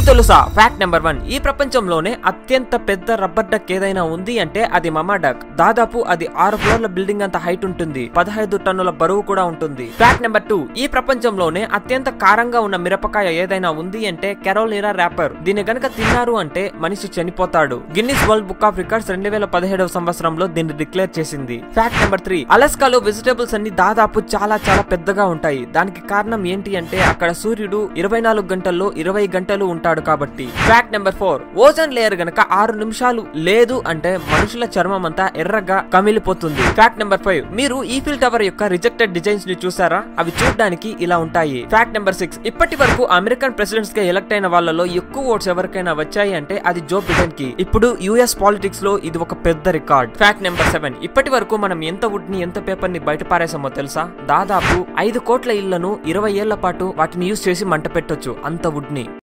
తెలుసా fact number one ఈ ప్రపంచంలోనే అత్యంత పెద్ద రబ్బర్ డక్ ఏదైనా ఉంది అంటే అది మమా డక్ దాదాపు అది ఆరు ఫ్లోర్ల బిల్డింగ్ అంత హైట్ ఉంటుంది పదహైదు టన్నుల బరువు కూడా ఉంటుంది ఫ్యాక్ట్ నెంబర్ టూ ఈ ప్రపంచంలోనే అత్యంత కారంగా ఉన్న మిరపకాయ ఏదైనా ఉంది అంటే కెరోలినా ర్యాపర్ దీన్ని గనక తిన్నారు అంటే మనిషి చనిపోతాడు Guinness world book of records రెండు వేల పదిహేడవ సంవత్సరంలో దీన్ని డిక్లేర్ చేసింది ఫ్యాక్ట్ నెంబర్ త్రీ అలస్కాలో వెజిటేబుల్స్ అన్ని దాదాపు చాలా చాలా పెద్దగా ఉంటాయి దానికి కారణం ఏంటి అంటే అక్కడ సూర్యుడు ఇరవై నాలుగు గంటల్లో ఇరవై గంటలు ఉంటాడు కాబట్టి fact number four ozone layer గనక ఆరు నిమిషాలు లేదు అంటే మనుషుల చర్మం అంతా ఎర్రగా కమిలిపోతుంది ఫ్యాక్ట్ నెంబర్ ఫైవ్ మీరు ఈఫిల్ టవర్ యొక్క రిజెక్టెడ్ డిజైన్స్ ని చూసారా అవి చూడడానికి ఇలా ఉంటాయి ఫ్యాక్ట్ నెంబర్ సిక్స్ ఇప్పటి వరకు అమెరికన్ ప్రెసిడెంట్స్ గా ఎలక్ట్ అయిన వాళ్ళలో ఎక్కువ ఓట్స్ ఎవరికైనా వచ్చాయి అంటే అది జో బిడెన్ కి ఇప్పుడు యుఎస్ పాలిటిక్స్ లో ఇది ఒక పెద్ద రికార్డ్ ఫ్యాక్ట్ నెంబర్ సెవెన్ ఇప్పటి వరకు మనం ఎంత వుడ్ ని ఎంత పేపర్ ని బయట పారేసామో తెలుసా దాదాపు ఐదు కోట్ల ఇళ్లను ఇరవై ఏళ్ల పాటు వాటిని యూజ్ చేసి మంట పెట్టొచ్చు అంత వుడ్ ని